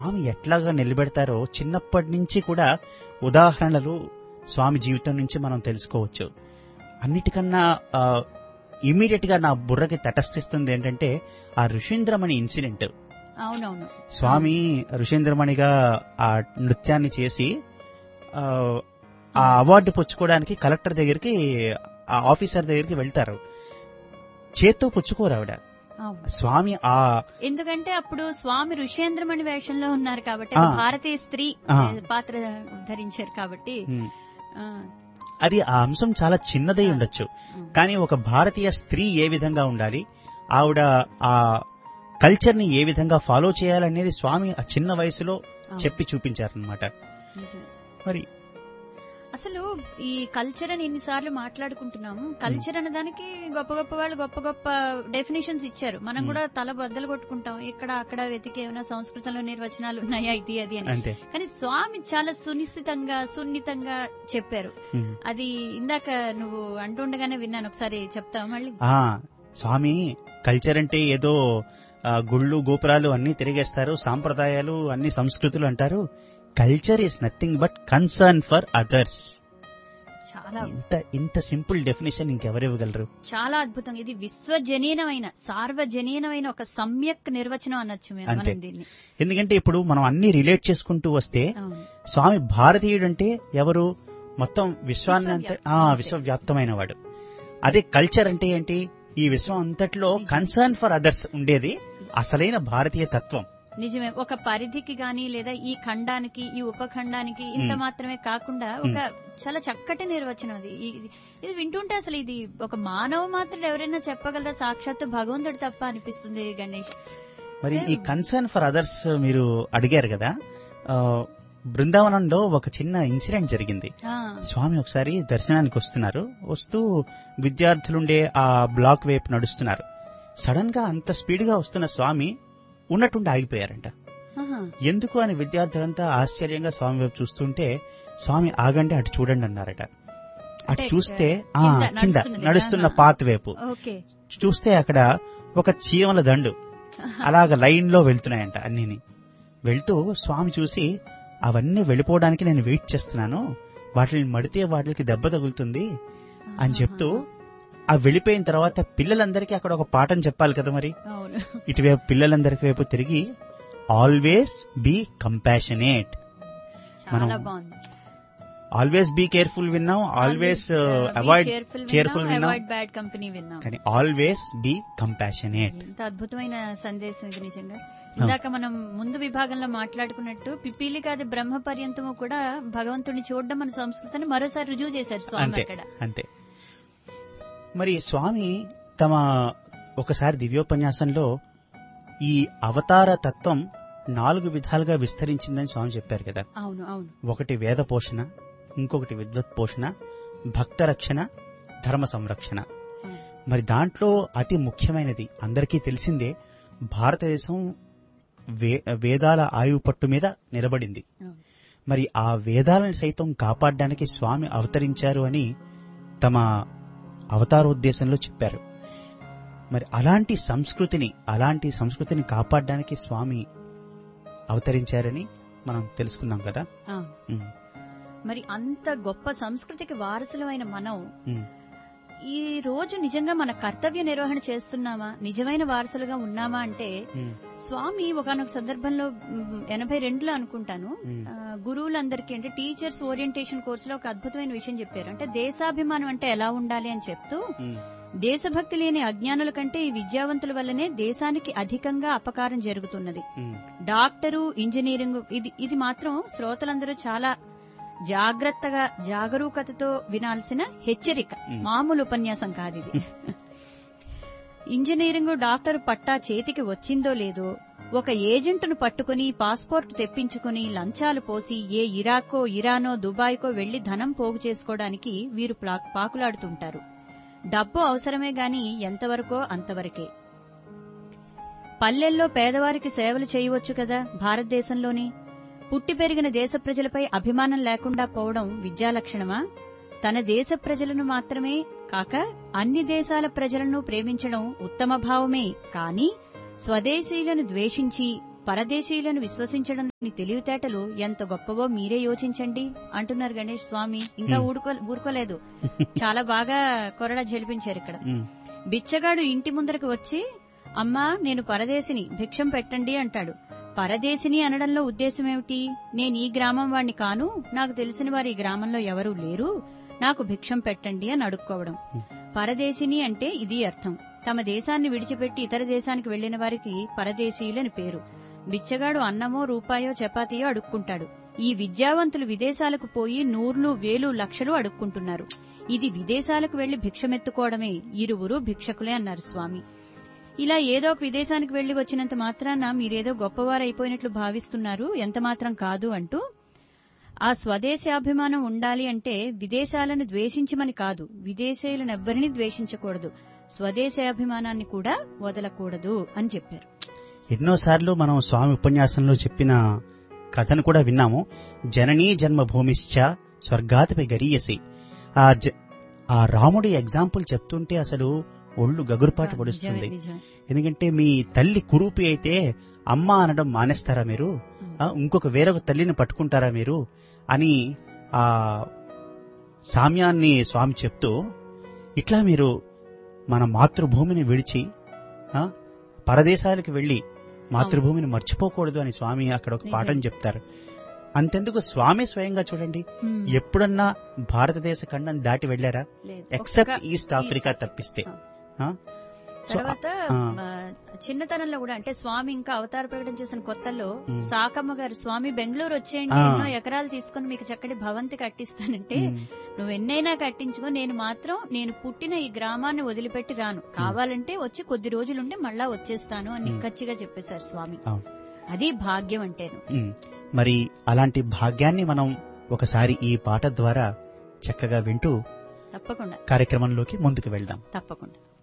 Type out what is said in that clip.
స్వామి ఎట్లాగా నిలబెడతారో చిన్నప్పటి నుంచి కూడా ఉదాహరణలు స్వామి జీవితం నుంచి మనం తెలుసుకోవచ్చు అన్నిటికన్నా ఇమీడియట్ గా నా బుర్రకి తటస్థిస్తుంది ఏంటంటే ఆ ఋషీంద్రమణి ఇన్సిడెంట్ అవునవును స్వామి ఋషేంద్రమణిగా ఆ నృత్యాన్ని చేసి ఆ, ఆ అవార్డు పుచ్చుకోవడానికి కలెక్టర్ దగ్గరికి ఆ ఆఫీసర్ దగ్గరికి వెళ్తారు చేత్తో పుచ్చుకోరు ఆవిడ అవును స్వామి ఆ ఎందుకంటే అప్పుడు స్వామి ఋషేంద్రమణి వేషంలో ఉన్నారు కాబట్టి ఆ. అది భారతీయ స్త్రీ ఆ. పాత్ర ధరించారు కాబట్టి ఉమ్, ఆ, అది ఆ అంశం చాలా చిన్నదై ఉండొచ్చు ఉమ్. కానీ ఒక భారతీయ స్త్రీ ఏ విధంగా ఉండాలి ఆవిడ ఆ కల్చర్ ని ఏ విధంగా ఫాలో చేయాలనేది స్వామి ఆ చిన్న వయసులో అవును. చెప్పి చూపించారనమాట నిజమే. మరి అసలు ఈ కల్చర్ అని ఎన్నిసార్లు మాట్లాడుకుంటున్నాము కల్చర్ అనే దానికి గొప్ప గొప్ప వాళ్ళు గొప్ప గొప్ప డెఫినేషన్స్ ఇచ్చారు మనం Hmm. కూడా తల బద్దలు కొట్టుకుంటాం ఇక్కడ అక్కడ వెతికి ఏమైనా సంస్కృతంలో నిర్వచనాలు ఉన్నాయా ఇది అది అని అంతే కానీ స్వామి చాలా సునిశ్చితంగా సున్నితంగా చెప్పారు ఉమ్. అది ఇందాక నువ్వు అంటుండగానే విన్నాను ఒకసారి చెప్తావా మళ్ళీ ఆ స్వామి కల్చర్ అంటే ఏదో ఆ, గుళ్ళు గోపురాలు అన్ని తిరిగేస్తారు సాంప్రదాయాలు అన్ని సంస్కృతులు అంటారు culture is nothing but concern for others చాలా ఇంత ఇంత సింపుల్ డెఫినేషన్ ఇంకెవరు ఇవ్వగలరు చాలా అద్భుతం ఇది విశ్వజనీనమైన సార్వజనీనమైన ఒక సమ్యక్ నిర్వచనం అనొచ్చు మేము అంతే. మనం దీన్ని ఎందుకంటే ఇప్పుడు మనం అన్ని రిలేట్ చేసుకుంటూ వస్తే అవును స్వామి భారతీయుడు అంటే ఎవరు మొత్తం విశ్వాన్ని అంత విశ్వవ్యాప్తం. ఆ, అంతే. విశ్వవ్యాప్తమైన వాడు అదే కల్చర్ అంటే ఏంటి ఈ విశ్వం అంతట్లో నిజం. కన్సర్న్ ఫర్ అదర్స్ ఉండేది అసలైన భారతీయ తత్వం నిజమే ఒక పరిధికి గాని లేదా ఈ ఖండానికి ఈ ఉపఖండానికి ఇంత మ్. మాత్రమే కాకుండా ఒక చాలా చక్కటి నిర్వచనం అది ఈ- ఇది ఇది వింటుంటే అసలు ఇది ఒక మానవ మాత్రుడు ఎవరైనా చెప్పగలరా సాక్షాత్తు భగవంతుడు తప్ప అనిపిస్తుంది గణేష్ మరి ఈ Yeah. కన్సర్న్ ఫర్ అదర్స్ మీరు అడిగారు కదా ఆ, బృందావనంలో ఒక చిన్న ఇన్సిడెంట్ జరిగింది ఆ, స్వామి ఒకసారి దర్శనానికి వస్తున్నారు వస్తూ విద్యార్థులుండే ఆ బ్లాక్ వైపు నడుస్తున్నారు సడన్ గా అంత స్పీడ్ గా వస్తున్న స్వామి ఉన్నట్టుండి ఆగిపోయారంట ఆహా, ఎందుకు అని విద్యార్థులంతా ఆశ్చర్యంగా స్వామి వైపు చూస్తుంటే స్వామి ఆగండి అటు చూడండి అన్నారట అటు అంటే చూస్తే ఆ కింద కింద నడుస్తున్నది. నడుస్తున్న ఆహా. పాత్ వైపు ఓకే చూస్తే అక్కడ ఒక చీమల దండు అలాగ లైన్ లో వెళ్తున్నాయంట అన్నిని వెళ్తూ స్వామి చూసి అవన్నీ వెళ్ళిపోవడానికి నేను వెయిట్ చేస్తున్నాను వాటిని మడితే వాటికి దెబ్బ తగులుతుంది అని చెప్తూ ఆ వెళ్ళిపోయిన తర్వాత పిల్లలందరికీ అక్కడ ఒక పాఠం చెప్పాలి కదా మరి అవును ఇటువైపు పిల్లలందరికి వైపు తిరిగి ఆల్వేస్ బీ కంపాషనేట్ చాలా మనం బాగుంది ఆల్వేస్ బీ కేర్ఫుల్ విన్నాం ఆల్వేస్ అవాయిడ్ cheerful విన్నాం. అవాయిడ్ బ్యాడ్ కంపెనీ విన్నాం కానీ ఆల్వేస్ బీ కంపాషనేట్ ఎంత అద్భుతమైన సందేశం ఇది నిజంగా ఇందాక మనం ముందు విభాగంలో మాట్లాడుకున్నట్టు పిపీలి కాదు బ్రహ్మ పర్యంతము కూడా భగవంతుడిని చూడడం మన సంస్కృతిని మరోసారి రుజువు చేశారు స్వామి అంతే అక్కడ అంతే మరి స్వామి తమ ఒకసారి దివ్యోపన్యాసంలో ఈ అవతార తత్వం నాలుగు విధాలుగా విస్తరించిందని స్వామి చెప్పారు కదా అవును అవును ఒకటి వేద పోషణ ఇంకొకటి విద్వత్ పోషణ భక్త రక్షణ ధర్మ సంరక్షణ అవును. మరి దాంట్లో అతి ముఖ్యమైనది అందరికీ తెలిసిందే భారతదేశం వే వేదాల ఆయువు పట్టు మీద నిలబడింది అవును. మరి ఆ వేదాలను సైతం కాపాడడానికి స్వామి అవతరించారు అని తమ అవతారోద్దేశంలో చెప్పారు మరి అలాంటి సంస్కృతిని అలాంటి సంస్కృతిని కాపాడడానికి స్వామి అవతరించారని మనం తెలుసుకున్నాం కదా అవును. ఉమ్, మరి అంత గొప్ప సంస్కృతికి వారసులమైన మనం ఉమ్, ఈ రోజు నిజంగా మన కర్తవ్య నిర్వహణ చేస్తున్నామా నిజమైన వారసులుగా ఉన్నామా అంటే ఉమ్, స్వామి ఒకనొక సందర్భంలో మ్, ఎనభై రెండులో అనుకుంటాను ఉమ్, ఆ, గురువులందరికీ అంటే టీచర్స్ ఓరియంటేషన్ కోర్సులో ఒక అద్భుతమైన విషయం చెప్పారు అంటే దేశాభిమానం అంటే ఎలా ఉండాలి అని చెప్తూ ఉమ్, దేశభక్తి లేని అజ్ఞానుల కంటే ఈ విద్యావంతుల వల్లనే దేశానికి అధికంగా అపకారం జరుగుతున్నది ఉమ్, డాక్టరు ఇంజనీరింగ్ ఇది ఇది మాత్రం శ్రోతలందరూ చాలా జాగ్రత్తగా జాగరూకతతో వినాల్సిన హెచ్చరిక మ్. మామూలు ఉపన్యాసం కాదు ఇది ఇంజనీరింగ్ డాక్టర్ పట్టా చేతికి వచ్చిందో లేదో ఒక ఏజెంటును పట్టుకుని పాస్పోర్ట్ తెప్పించుకుని లంచాలు పోసి ఏ ఇరాకో ఇరానో దుబాయ్కో వెళ్లి ధనం పోగు చేసుకోవడానికి వీరు ప్లా- పాకులాడుతుంటారు డబ్బు అవసరమే గాని ఎంతవరకో అంతవరకే పల్లెల్లో పేదవారికి సేవలు చేయవచ్చు కదా భారతదేశంలోని పుట్టి పెరిగిన దేశ ప్రజలపై అభిమానం లేకుండా పోవడం విద్యాలక్షణమా తన దేశ ప్రజలను మాత్రమే కాక అన్ని దేశాల ప్రజలను ప్రేమించడం ఉత్తమ భావమే కాని స్వదేశీయులను ద్వేషించి పరదేశీయులను విశ్వసించడం మీ తెలివితేటలు ఎంత గొప్పవో మీరే యోచించండి అంటున్నారు గణేష్ స్వామి ఇంకా Hmm. ఊడుకో ఊరుకోలేదు చాలా బాగా కొరడా జలిపించారు ఇక్కడ ఉమ్, బిచ్చగాడు ఇంటి ముందరకు వచ్చి అమ్మా నేను పరదేశిని భిక్షం పెట్టండి అంటాడు పరదేశిని అనడంలో ఉద్దేశం ఏమిటి నేను ఈ గ్రామం వాణ్ణి కాను నాకు తెలిసిన వారు ఈ గ్రామంలో ఎవరూ లేరు నాకు భిక్షం పెట్టండి అని అడుక్కోవడం పరదేశిని అంటే ఇది అర్థం తమ దేశాన్ని విడిచిపెట్టి ఇతర దేశానికి వెళ్లిన వారికి పరదేశీయులని పేరు బిచ్చగాడు అన్నమో రూపాయో చపాతీయో అడుక్కుంటాడు ఈ విద్యావంతులు విదేశాలకు పోయి నూర్లు వేలు లక్షలు అడుక్కుంటున్నారు ఇది విదేశాలకు వెళ్లి భిక్షమెత్తుకోవడమే ఇరువురు భిక్షకులే అన్నారు స్వామి ఇలా ఏదో ఒక విదేశానికి వెళ్లి వచ్చినంత మాత్రాన మీరేదో గొప్పవారైపోయినట్లు భావిస్తున్నారు ఎంత మాత్రం కాదు అంటూ ఆ స్వదేశాభిమానం ఉండాలి అంటే విదేశాలను ద్వేషించమని కాదు విదేశీయులనెవ్వరిని ద్వేషించకూడదు స్వదేశాభిమానాన్ని కూడా వదలకూడదు అని చెప్పారు ఎన్నోసార్లు మనం స్వామి ఉపన్యాసంలో చెప్పిన కథను కూడా విన్నాము జననీ జన్మభూమిశ్చ స్వర్గాతిపై గరీయసి ఆ జ- ఆ రాముడి ఎగ్జాంపుల్ చెప్తుంటే అసలు ఒళ్ళు గగురుపాటు పొడుస్తుంది నిజమే, నిజమే. ఎందుకంటే మీ తల్లి కురూపి అయితే అమ్మ అనడం మానేస్తారా మీరు ఆ, ఇంకొక వేరొక తల్లిని పట్టుకుంటారా మీరు అని ఆ సామ్యాన్ని స్వామి చెప్తూ ఇట్లా మీరు మన మాతృభూమిని విడిచి ఆ, పరదేశాలకు వెళ్లి మాతృభూమిని మర్చిపోకూడదు అని స్వామి అక్కడ ఒక పాఠం నిజం. చెప్తారు అంతెందుకు స్వామి స్వయంగా చూడండి ఉమ్. ఎప్పుడన్నా భారతదేశ ఖండం దాటి వెళ్లారా లేదు. ఎక్సెప్ట్ ఒక్క- ఈస్ట్ ఆఫ్రికా తప్పిస్తే ఆ? సో, తర్వాత ఆ. ఆ, చిన్నతనంలో కూడా అంటే స్వామి ఇంకా అవతార ప్రకటన చేసిన కొత్తల్లో ఉమ్. సాకమ్మ గారు స్వామి బెంగళూరు వచ్చేయండి ఆ. ఎన్నో ఎకరాలు తీసుకుని మీకు చక్కటి భవంతి కట్టిస్తానంటే ఉమ్, నువ్వు ఎన్నైనా కట్టించుకో నేను మాత్రం నేను పుట్టిన ఈ గ్రామాన్ని వదిలిపెట్టి రాను కావాలంటే వచ్చి కొద్ది రోజులుంటే మళ్ళా వచ్చేస్తాను అని ఉమ్. నిక్కచ్చిగా చెప్పేశారు స్వామి అవును. అది భాగ్యం అంటేను ఉమ్. మరి అలాంటి భాగ్యాన్ని మనం ఒకసారి ఈ పాట ద్వారా చక్కగా వింటూ తప్పకుండా కార్యక్రమంలోకి ముందుకు వెళ్దాం తప్పకుండా